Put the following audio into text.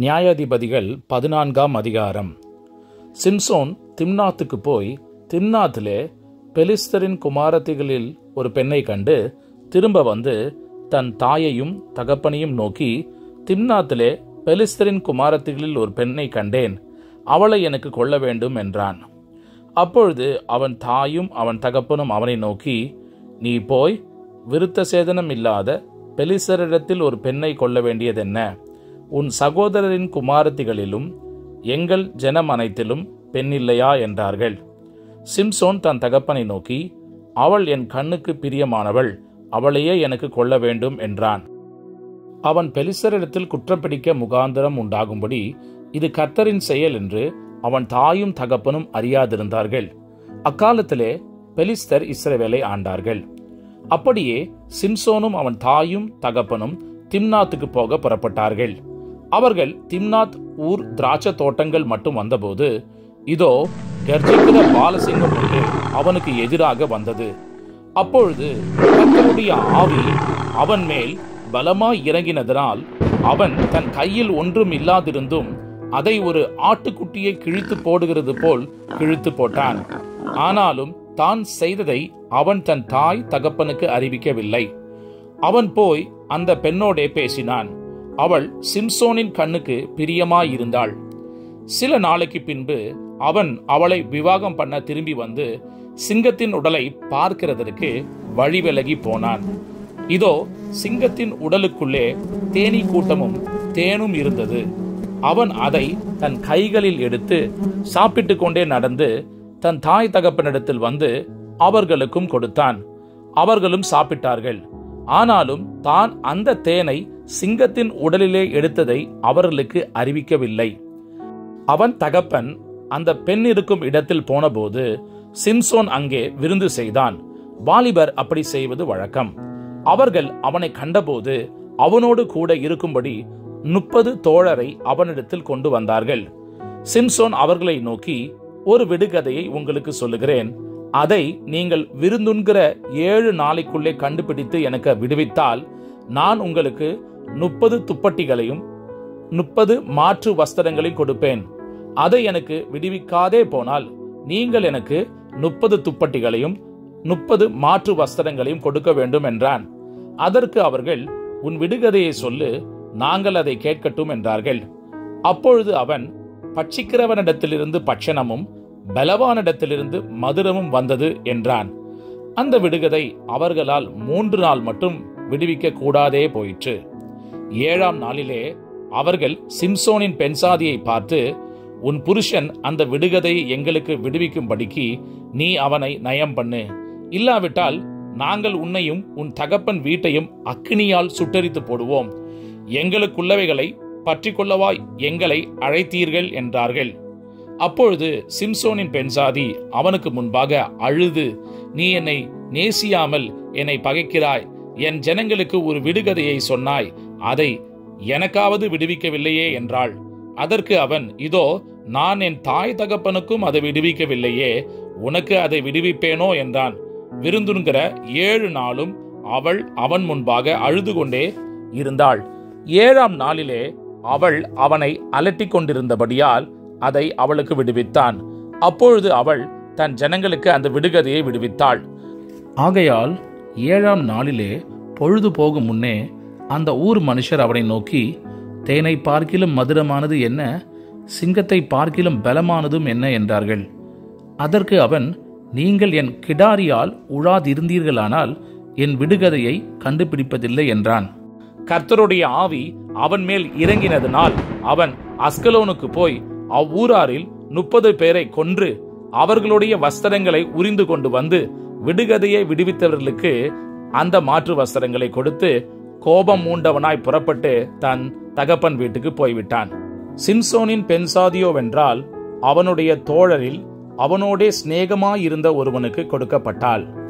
நியாயாதிபதிகள் பதினான்காம் அதிகாரம் சிம்சோன் திம்னாத்துக்கு போய் திம்னாத்திலே பெலிஸ்தரின் குமாரத்திகளில் ஒரு பெண்ணை கண்டு திரும்ப வந்து தன் தாயையும் தகப்பனையும் நோக்கி திம்னாத்திலே பெலிஸ்தரின் குமாரத்திகளில் ஒரு பெண்ணை கண்டேன் அவளை எனக்கு கொள்ள வேண்டும் என்றான் அப்பொழுது அவன் தாயும் அவன் தகப்பனும் அவனை நோக்கி நீ போய் விருத்த சேதனம் இல்லாத பெலிசரிடத்தில் ஒரு பெண்ணை கொள்ள வேண்டியதென்ன உன் சகோதரரின் குமாரத்திகளிலும் எங்கள் ஜனம் அனைத்திலும் பெண் இல்லையா என்றார்கள் சிம்சோன் தன் தகப்பனை நோக்கி அவள் என் கண்ணுக்கு பிரியமானவள் அவளையே எனக்கு கொள்ள வேண்டும் என்றான் அவன் பெலிசரிடத்தில் குற்றம் பிடிக்க முகாந்திரம் உண்டாகும்படி இது கர்த்தரின் செயல் என்று அவன் தாயும் தகப்பனும் அறியாதிருந்தார்கள் அக்காலத்திலே பெலிஸ்தர் இஸ்ரவேலை ஆண்டார்கள் அப்படியே சிம்சோனும் அவன் தாயும் தகப்பனும் திம்னாத்துக்கு போக புறப்பட்டார்கள் அவர்கள் திம்னாத் ஊர் திராட்சை தோட்டங்கள் மட்டும் வந்தபோது இதோ கர்ஜிக்கிற பாலசிங்கம் ஒன்று அவனுக்கு எதிராக வந்தது அப்பொழுது கர்த்தருடைய ஆவி அவன் மேல் பலமாய் இறங்கினதனால் அவன் தன் கையில் ஒன்றும் இல்லாதிருந்தும் அதை ஒரு ஆட்டுக்குட்டியை கிழித்து போடுகிறது போல் கிழித்து போட்டான் ஆனாலும் தான் செய்ததை அவன் தன் தாய் தகப்பனுக்கு அறிவிக்கவில்லை அவன் போய் அந்த பெண்ணோடே பேசினான் அவள் சிம்சோனின் கண்ணுக்கு பிரியமாயிருந்தாள் சில நாளைக்கு பின்பு அவன் அவளை விவாகம் பண்ண திரும்பி வந்து சிங்கத்தின் உடலை பார்க்கிறதற்கு வழி விலகி போனான் இதோ சிங்கத்தின் உடலுக்குள்ளே தேனீ கூட்டமும் தேனும் இருந்தது அவன் அதை தன் கைகளில் எடுத்து சாப்பிட்டு கொண்டே நடந்து தன் தாய் தகப்பனிடத்தில் வந்து அவர்களுக்கும் கொடுத்தான் அவர்களும் சாப்பிட்டார்கள் ஆனாலும் தான் அந்த தேனை சிங்கத்தின் உடலிலே எடுத்ததை அவர்களுக்கு அறிவிக்கவில்லை அவன் தகப்பன் அந்த பெண் இருக்கும் இடத்தில் போனபோது சிம்சோன் அங்கே விருந்து செய்தான் வாலிபர் அப்படி செய்வது வழக்கம் அவர்கள் அவனை கண்டபோது அவனோடு கூட இருக்கும்படி முப்பது தோழரை அவனிடத்தில் கொண்டு வந்தார்கள் சிம்சோன் அவர்களை நோக்கி ஒரு விடுகதையை உங்களுக்கு சொல்லுகிறேன் அதை நீங்கள் விருந்துண்கிற ஏழு நாளைக்குள்ளே கண்டுபிடித்து எனக்கு விடுவித்தால் நான் உங்களுக்கு முப்பது துப்பட்டிகளையும் முப்பது மாற்று வஸ்திரங்களையும் கொடுப்பேன் அதை எனக்கு விடுவிக்காதே போனால் நீங்கள் எனக்கு முப்பது துப்பட்டிகளையும் முப்பது மாற்று வஸ்திரங்களையும் கொடுக்க வேண்டும் என்றான் அதற்கு அவர்கள் உன் விடுகதையை சொல்லு நாங்கள் அதை கேட்கட்டும் என்றார்கள் அப்பொழுது அவன் பட்சிக்கிறவனிடத்திலிருந்து பட்சணமும் பலவானிடத்திலிருந்து மதுரமும் வந்தது என்றான் அந்த விடுகதை அவர்களால் மூன்று நாள் மட்டும் விடுவிக்க கூடாதே போயிற்று ஏழாம் நாளிலே அவர்கள் சிம்சோனின் பெண்சாதியை பார்த்து உன் புருஷன் அந்த விடுகதையை எங்களுக்கு விடுவிக்கும்படிக்கு நீ அவனை நயம் பண்ணு இல்லாவிட்டால் நாங்கள் உன்னையும் உன் தகப்பன் வீட்டையும் அக்கினியால் சுட்டரித்து போடுவோம் எங்களுக்குள்ளவைகளை பற்றி கொள்ளவாய் எங்களை அழைத்தீர்கள் என்றார்கள் அப்பொழுது சிம்சோனின் பெண்சாதி அவனுக்கு முன்பாக அழுது நீ என்னை நேசியாமல் என்னை பகைக்கிறாய் என் ஜனங்களுக்கு ஒரு விடுகதையை சொன்னாய் அதை எனக்காவது விடுவிக்கவில்லையே என்றாள் அதற்கு அவன் இதோ நான் என் தாய் தகப்பனுக்கும் அதை விடுவிக்கவில்லையே உனக்கு அதை விடுவிப்பேனோ என்றான் விருந்துங்கிற ஏழு நாளும் அவள் அவன் முன்பாக அழுது கொண்டே இருந்தாள் ஏழாம் நாளிலே அவள் அவனை அலட்டிக் கொண்டிருந்தபடியால் அதை அவளுக்கு விடுவித்தான் அப்பொழுது அவள் தன் ஜனங்களுக்கு அந்த விடுகதையை விடுவித்தாள் ஆகையால் ஏழாம் நாளிலே பொழுது போகும் முன்னே அந்த ஊர் மனுஷர் அவனை நோக்கி தேனை பார்க்கிலும் மதுரமானது என்ன சிங்கத்தை பார்க்கிலும் பலமானதும் என்ன என்றார்கள் அதற்கு அவன் நீங்கள் என் கிடாரியால் உழாதிருந்தீர்களானால் என் விடுகதையை கண்டுபிடிப்பதில்லை என்றான் கர்த்தருடைய ஆவி அவன் மேல் இறங்கினதனால் அவன் அஸ்கலோனுக்கு போய் அவ்வூராரில் முப்பது பேரை கொன்று அவர்களுடைய வஸ்திரங்களை உரிந்து கொண்டு வந்து விடுகதையை விடுவித்தவர்களுக்கு அந்த மாற்று வஸ்திரங்களை கொடுத்து கோபம் மூண்டவனாய் புறப்பட்டு தன் தகப்பன் வீட்டுக்கு போய்விட்டான் சிம்சோனின் பெண்சாதியோவென்றால் அவனுடைய தோழரில் அவனோடே சிநேகமாயிருந்த ஒருவனுக்கு கொடுக்கப்பட்டாள்